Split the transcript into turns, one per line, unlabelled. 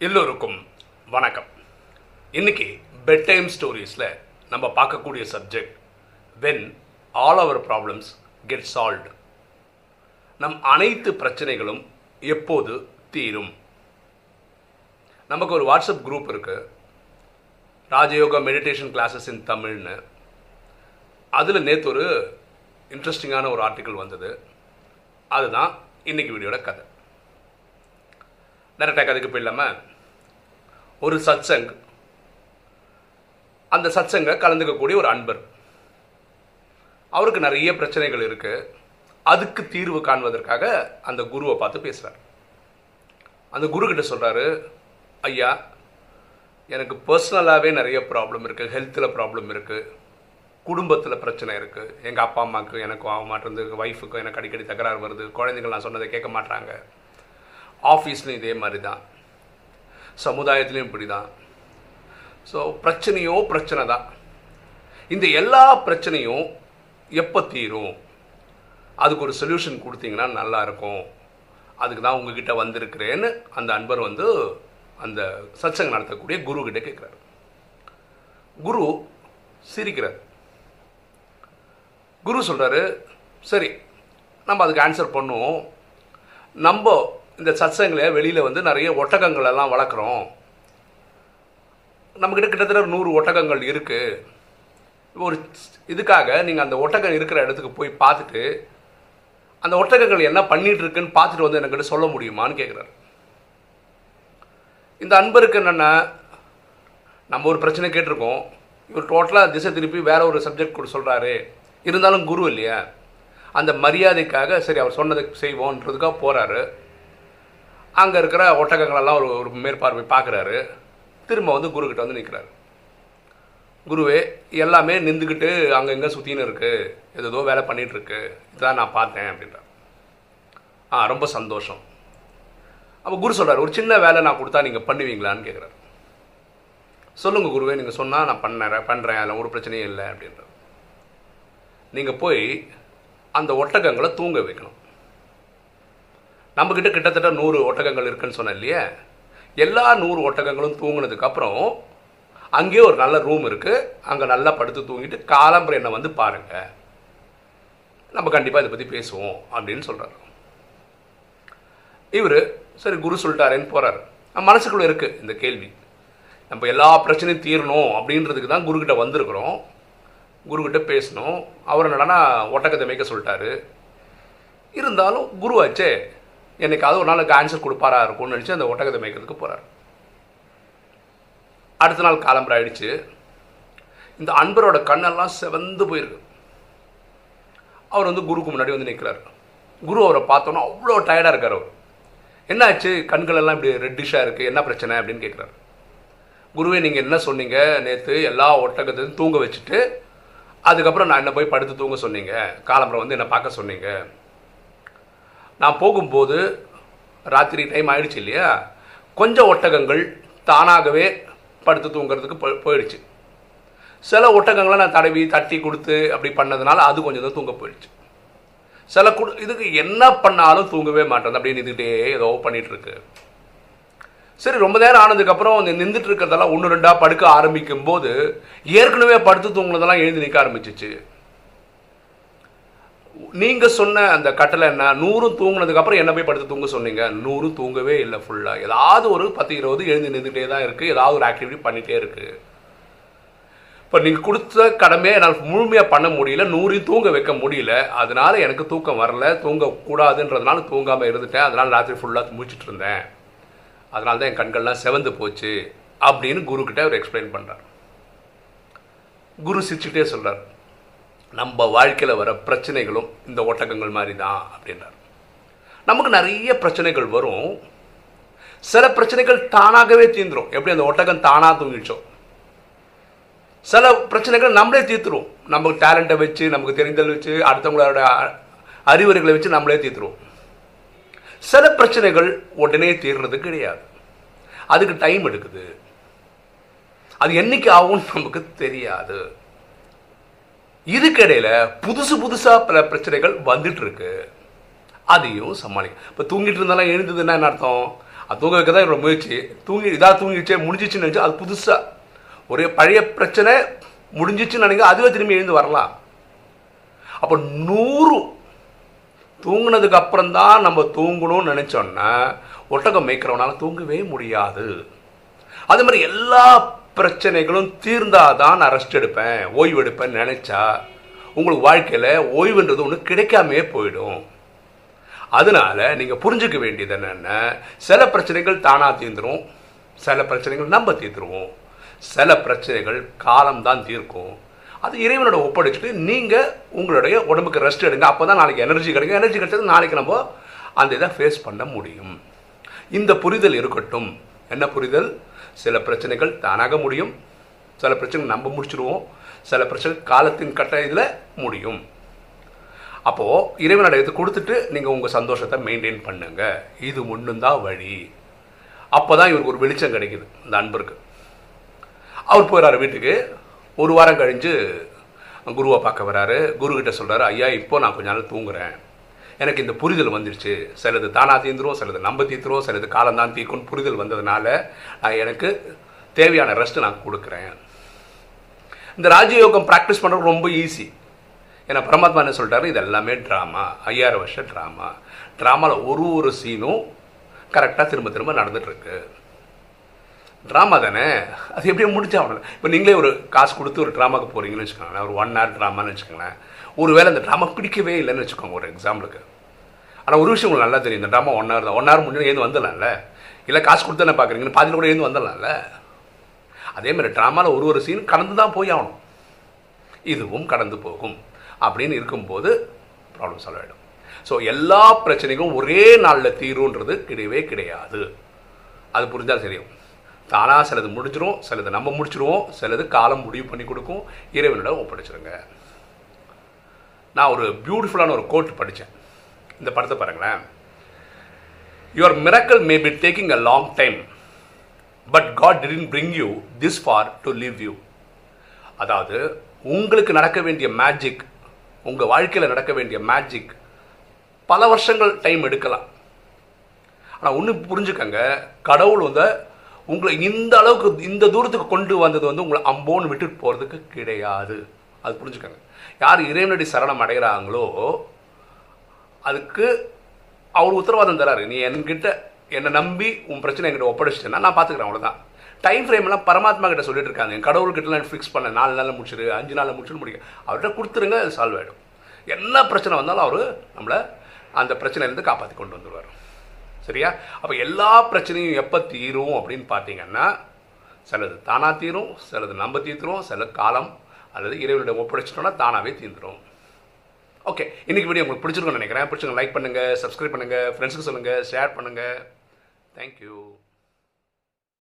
எல்லோருக்கும் வணக்கம் இன்னைக்கு பெட் டைம் ஸ்டோரிஸில் நம்ம பார்க்கக்கூடிய subject when all our problems get solved நம் அனைத்து பிரச்சனைகளும் எப்போது தீரும் நமக்கு ஒரு வாட்ஸ்அப் குரூப் இருக்கு ராஜயோகா மெடிடேஷன் கிளாஸஸ் இன் தமிழ்னு அதில் நேற்று ஒரு இன்ட்ரெஸ்டிங்கான ஒரு ஆர்டிக்கல் வந்தது அதுதான் இன்னைக்கு வீடியோட கதை டேரக்டாக கதைக்கு போயிடலாமல் ஒரு சத்சங் அந்த சத்சங்க கலந்துக்கக்கூடிய ஒரு அன்பர் அவருக்கு நிறைய பிரச்சனைகள் இருக்கு அதுக்கு தீர்வு காண்பதற்காக அந்த குருவை பார்த்து பேசுகிறார் அந்த குரு கிட்ட சொல்கிறாரு ஐயா எனக்கு பர்சனலாகவே நிறைய ப்ராப்ளம் இருக்குது ஹெல்த்தில் ப்ராப்ளம் இருக்குது குடும்பத்தில் பிரச்சனை இருக்குது எங்கள் அப்பா அம்மாவுக்கு எனக்கும் ஆக மாட்டேங்குது ஒய்ஃபுக்கும் எனக்கு அடிக்கடி தகராறு வருது குழந்தைகள் நான் சொன்னதை கேட்க மாட்டாங்க ஆஃபீஸ்லையும் இதே மாதிரி தான் சமுதாயத்துலேயும் இப்படி தான் ஸோ பிரச்சனையோ பிரச்சனை தான் இந்த எல்லா பிரச்சனையும் எப்போ தீரும் அதுக்கு ஒரு சொல்யூஷன் கொடுத்தீங்கன்னா நல்லா இருக்கும் அதுக்கு தான் உங்ககிட்ட வந்திருக்கிறேன்னு அந்த அன்பர் வந்து அந்த சத்சங்கம் நடத்தக்கூடிய குரு கிட்ட கேட்குறாரு குரு சிரிக்கிறார் குரு சொல்கிறாரு சரி நம்ம அதுக்கு ஆன்சர் பண்ணுவோம் நம்ம இந்த சத்சங்கில் வெளியில் வந்து நிறைய ஒட்டகங்கள் எல்லாம் வளர்க்குறோம் நம்மக்கிட்ட கிட்டத்தட்ட ஒரு நூறு ஒட்டகங்கள் இருக்குது ஒரு இதுக்காக நீங்கள் அந்த ஒட்டகம் இருக்கிற இடத்துக்கு போய் பார்த்துட்டு அந்த ஒட்டகங்கள் என்ன பண்ணிட்டு இருக்குன்னு பார்த்துட்டு வந்து என்கிட்ட சொல்ல முடியுமான்னு கேட்குறாரு இந்த அன்பருக்கு என்னென்னா நம்ம ஒரு பிரச்சனை கேட்டிருக்கோம் இவர் டோட்டலாக திசை திருப்பி வேற ஒரு சப்ஜெக்ட் கூட சொல்கிறாரு இருந்தாலும் குரு இல்லையா அந்த மரியாதைக்காக சரி அவர் சொன்னதை செய்வோன்றதுக்காக போகிறாரு அங்கே இருக்கிற ஒட்டகங்களெல்லாம் ஒரு ஒரு மேற்பார்வை பார்க்குறாரு திரும்ப வந்து குருக்கிட்ட வந்து நிற்கிறாரு குருவே எல்லாமே நின்றுக்கிட்டு அங்கே எங்கே சுற்றின்னு இருக்குது ஏதோ வேலை பண்ணிகிட்டு இருக்கு இதுதான் நான் பார்த்தேன் அப்படின்றார் ஆ ரொம்ப சந்தோஷம் அப்போ குரு சொல்கிறார் ஒரு சின்ன வேலை நான் கொடுத்தா நீங்கள் பண்ணுவீங்களான்னு கேட்குறாரு சொல்லுங்கள் குருவே நீங்கள் சொன்னால் நான் பண்ணறேன் பண்ணுறேன் அதில் ஒரு பிரச்சனையும் இல்லை அப்படின்றார் நீங்கள் போய் அந்த ஒட்டகங்களை தூங்க வைக்கணும் நம்மக்கிட்ட கிட்டத்தட்ட நூறு ஒட்டகங்கள் இருக்குன்னு சொன்னேன் இல்லையா எல்லா நூறு ஒட்டகங்களும் தூங்கினதுக்கு அப்புறம் அங்கேயே ஒரு நல்ல ரூம் இருக்குது அங்கே நல்லா படுத்து தூங்கிட்டு காலம்பரை என்னை வந்து பாருங்கள் நம்ம கண்டிப்பாக இதை பற்றி பேசுவோம் அப்படின்னு சொல்கிறார் இவர் சரி குரு சொல்லிட்டாரேன்னு போகிறார் மனசுக்குள்ளே இருக்குது இந்த கேள்வி நம்ம எல்லா பிரச்சனையும் தீரணும் அப்படின்றதுக்கு தான் குருக்கிட்ட வந்திருக்கிறோம் குருக்கிட்ட பேசணும் அவர் என்னடனா ஒட்டகத்தை மேய்க்க சொல்லிட்டாரு இருந்தாலும் குருவாச்சே என்னைக்காவது ஒரு நாளுக்கு ஆன்சர் கொடுப்பாரா இருக்கும்னு நினச்சி அந்த ஒட்டகத்தை மேய்க்கிறதுக்கு போகிறார் அடுத்த நாள் காலம்பரம் ஆயிடுச்சு இந்த அன்பரோட கண்ணெல்லாம் செவந்து போயிருக்கு அவர் வந்து குருக்கு முன்னாடி வந்து நிற்கிறார் குரு அவரை பார்த்தோன்னா அவ்வளோ டயர்டாக இருக்கார் அவர் என்னாச்சு கண்கள் எல்லாம் இப்படி ரெட்டிஷாக இருக்குது என்ன பிரச்சனை அப்படின்னு கேட்குறாரு குருவே நீங்கள் என்ன சொன்னீங்க நேற்று எல்லா ஒட்டகத்தையும் தூங்க வச்சுட்டு அதுக்கப்புறம் நான் என்ன போய் படுத்து தூங்க சொன்னீங்க காலம்பரம் வந்து என்னை பார்க்க சொன்னீங்க நான் போகும்போது ராத்திரி டைம் ஆயிடுச்சு இல்லையா கொஞ்சம் ஒட்டகங்கள் தானாகவே படுத்து தூங்குறதுக்கு போ போயிடுச்சு சில ஒட்டகங்களை நான் தடவி தட்டி கொடுத்து அப்படி பண்ணதுனால அது கொஞ்சம் தான் தூங்க போயிடுச்சு சில கு இதுக்கு என்ன பண்ணாலும் தூங்கவே மாட்டேன் அப்படியே நின்றுட்டே ஏதோ பண்ணிட்டு இருக்கு சரி ரொம்ப நேரம் ஆனதுக்கப்புறம் இந்த நின்றுட்டு இருக்கிறதெல்லாம் ஒன்று ரெண்டாக படுக்க ஆரம்பிக்கும் போது ஏற்கனவே படுத்து தூங்குனதெல்லாம் எழுந்து நிற்க ஆரம்பிச்சிச்சு நீங்க சொன்ன அந்த கட்டளை என்ன நூறும் தூங்குனதுக்கு அப்புறம் என்ன போய் படுத்து தூங்க சொன்னீங்க நூறும் தூங்கவே இல்லை ஃபுல்லா ஏதாவது ஒரு பத்து இருபது எழுந்து நின்றுட்டே தான் இருக்கு ஏதாவது ஒரு ஆக்டிவிட்டி பண்ணிட்டே இருக்கு இப்போ நீங்கள் கொடுத்த கடமையை என்னால் முழுமையாக பண்ண முடியல நூறையும் தூங்க வைக்க முடியல அதனால எனக்கு தூக்கம் வரல தூங்க கூடாதுன்றதுனால தூங்காமல் இருந்துட்டேன் அதனால ராத்திரி ஃபுல்லாக முடிச்சிட்டு இருந்தேன் அதனால தான் என் கண்கள்லாம் செவந்து போச்சு அப்படின்னு குருக்கிட்ட அவர் எக்ஸ்பிளைன் பண்ணுறார் குரு சிரிச்சுட்டே சொல்கிறார் நம்ம வாழ்க்கையில் வர பிரச்சனைகளும் இந்த ஒட்டகங்கள் மாதிரி தான் அப்படின்றார் நமக்கு நிறைய பிரச்சனைகள் வரும் சில பிரச்சனைகள் தானாகவே தீர்ந்துடும் எப்படி அந்த ஒட்டகம் தானாக தூங்கிடுச்சோம் சில பிரச்சனைகள் நம்மளே தீர்த்துருவோம் நமக்கு டேலண்ட்டை வச்சு நமக்கு தெரிந்தல் வச்சு அடுத்தவங்களோட அறிவுரைகளை வச்சு நம்மளே தீர்த்துருவோம் சில பிரச்சனைகள் உடனே தீர்றது கிடையாது அதுக்கு டைம் எடுக்குது அது என்னைக்கு ஆகும்னு நமக்கு தெரியாது இதுக்கிடையில புதுசு புதுசா பல பிரச்சனைகள் வந்துட்டு இருக்கு அதையும் சமாளிக்க இப்போ தூங்கிட்டு இருந்தாலும் எழுந்ததுன்னா என்ன அர்த்தம் அது தூங்க வைக்க தான் இவரோட முயற்சி தூங்கி இதாக தூங்கிடுச்சே முடிஞ்சிச்சுன்னு நினச்சி அது புதுசாக ஒரே பழைய பிரச்சனை முடிஞ்சிச்சுன்னு நினைக்க அதுவே திரும்பி எழுந்து வரலாம் அப்போ நூறு தூங்குனதுக்கு அப்புறம் தான் நம்ம தூங்கணும்னு நினச்சோன்னா ஒட்டகம் மேய்க்கிறவனால தூங்கவே முடியாது அது மாதிரி எல்லா பிரச்சனைகளும் தீர்ந்தாதான் நான் ரெஸ்ட் எடுப்பேன் ஓய்வு எடுப்பேன்னு நினச்சா உங்களுக்கு வாழ்க்கையில் ஓய்வுன்றது ஒன்று கிடைக்காமே போயிடும் அதனால நீங்கள் புரிஞ்சுக்க வேண்டியது என்னென்னா சில பிரச்சனைகள் தானாக தீர்ந்துடும் சில பிரச்சனைகள் நம்ம தீர்த்துருவோம் சில பிரச்சனைகள் காலம்தான் தீர்க்கும் அது இறைவனோட ஒப்படைச்சிட்டு நீங்கள் உங்களுடைய உடம்புக்கு ரெஸ்ட் எடுங்க அப்போ தான் நாளைக்கு எனர்ஜி கிடைக்கும் எனர்ஜி கிடைச்சது நாளைக்கு நம்ம அந்த இதை ஃபேஸ் பண்ண முடியும் இந்த புரிதல் இருக்கட்டும் என்ன புரிதல் சில பிரச்சனைகள் தானாக முடியும் சில பிரச்சனைகள் நம்ம முடிச்சிடுவோம் சில பிரச்சனை காலத்தின் கட்ட இதில் முடியும் அப்போது இறைவனோட இது கொடுத்துட்டு நீங்கள் உங்கள் சந்தோஷத்தை மெயின்டைன் பண்ணுங்க இது ஒன்றும் தான் வழி அப்போ தான் இவருக்கு ஒரு வெளிச்சம் கிடைக்குது இந்த அன்பருக்கு அவர் போயிடறாரு வீட்டுக்கு ஒரு வாரம் கழிஞ்சு குருவை பார்க்க வராரு குரு கிட்ட சொல்கிறாரு ஐயா இப்போ நான் கொஞ்ச நாள் தூங்குறேன் எனக்கு இந்த புரிதல் வந்துடுச்சு சிலது தானா தீந்துரும் சிலது நம்ப தீத்துரும் சிலது காலம் தான் தீக்கும்னு புரிதல் வந்ததுனால நான் எனக்கு தேவையான ரெஸ்ட் நான் கொடுக்குறேன் இந்த ராஜயோகம் ப்ராக்டிஸ் பண்ணுறது ரொம்ப ஈஸி ஏன்னா பரமாத்மா என்ன சொல்லிட்டாரு இது எல்லாமே ட்ராமா ஐயாயிரம் வருஷம் ட்ராமா ட்ராமாவில் ஒரு ஒரு சீனும் கரெக்டாக திரும்ப திரும்ப நடந்துட்டுருக்கு ட்ராமா தானே அது எப்படியும் முடிச்சாகணும் இப்போ நீங்களே ஒரு காசு கொடுத்து ஒரு ட்ராமாக்கு போகிறீங்கன்னு வச்சுக்கோங்களேன் ஒரு ஒன் ஹவர் ட்ராமான்னு வச்சுக்கோங்களேன் ஒருவேளை அந்த ட்ராமா பிடிக்கவே இல்லைன்னு வச்சுக்கோங்க ஒரு எக்ஸாம்பிளுக்கு ஆனால் ஒரு விஷயம் உங்களுக்கு நல்லா தெரியும் இந்த ட்ராமா ஒன் ஹவர் தான் ஒன் ஹவர் முன்னாடி ஏந்து வந்துடலாம்ல இல்லை காசு கொடுத்து என்ன பார்க்குறீங்கன்னு பாதியில் கூட ஏந்து வந்துடலாம்ல அதே மாதிரி ட்ராமாவில் ஒரு ஒரு சீன் கடந்து தான் போய் ஆகணும் இதுவும் கடந்து போகும் அப்படின்னு இருக்கும்போது ப்ராப்ளம் சால்வ் ஆகிடும் ஸோ எல்லா பிரச்சனைகளும் ஒரே நாளில் தீருன்றது கிடையவே கிடையாது அது புரிஞ்சால் தெரியும் தானாக சிலது முடிஞ்சிரும் சிலது நம்ம முடிச்சிருவோம் சிலது காலம் முடிவு பண்ணி கொடுக்கும் இறைவனிடம் ஒப்படைச்சிருங்க நான் ஒரு பியூட்டிஃபுல்லான ஒரு கோட் படித்தேன் இந்த படத்தை பாருங்களேன் your miracle may be taking a long time but God didn't bring you this far to leave you அதாவது உங்களுக்கு நடக்க வேண்டிய மேஜிக் உங்கள் வாழ்க்கையில் நடக்க வேண்டிய மேஜிக் பல வருஷங்கள் டைம் எடுக்கலாம் ஆனால் ஒன்று புரிஞ்சுக்கங்க கடவுள் வந்து உங்களை இந்த அளவுக்கு இந்த தூரத்துக்கு கொண்டு வந்தது வந்து உங்களை அம்போன்னு விட்டுட்டு போகிறதுக்கு கிடையாது அது புரிஞ்சுக்கங்க யார் இறைவனடி சரணம் அடைகிறாங்களோ அதுக்கு அவர் உத்தரவாதம் தராரு நீ என்கிட்ட என்னை நம்பி உன் பிரச்சனை என்கிட்ட ஒப்படைச்சிட்டேன்னா நான் பார்த்துக்கிறேன் அவ்வளோதான் டைம் ஃப்ரேம்லாம் பரமாத்மா கிட்ட சொல்லிட்டு இருக்காங்க என் கடவுள்கிட்டலாம் ஃபிக்ஸ் பண்ண நாலு நாளில் முடிச்சிரு அஞ்சு நாளில் முடிச்சுன்னு முடிக்க அவர்கிட்ட கொடுத்துருங்க அது சால்வ் ஆகிடும் என்ன பிரச்சனை வந்தாலும் அவர் நம்மளை அந்த பிரச்சனையிலேருந்து காப்பாற்றி கொண்டு வந்துடுவார் சரியா அப்போ எல்லா பிரச்சனையும் எப்போ தீரும் அப்படின்னு பார்த்தீங்கன்னா சிலது தானாக தீரும் சிலது நம்ம தீர்த்துரும் சில காலம் அல்லது இறைவனிடம் ஒப்படைச்சிட்டோம்னா தானாகவே தீர்ந்துடும் ஓகே இன்னைக்கு வீடியோ உங்களுக்கு பிடிச்சிருக்கும்னு நினைக்கிறேன் பிடிச்சிருங்க லைக் பண்ணுங்கள் சப்ஸ்கிரைப் பண்ணுங்கள் ஃப்ரெண்ட்ஸுக்கு சொல்லுங்கள் ஷேர் பண்ணுங்கள் தேங்க்யூ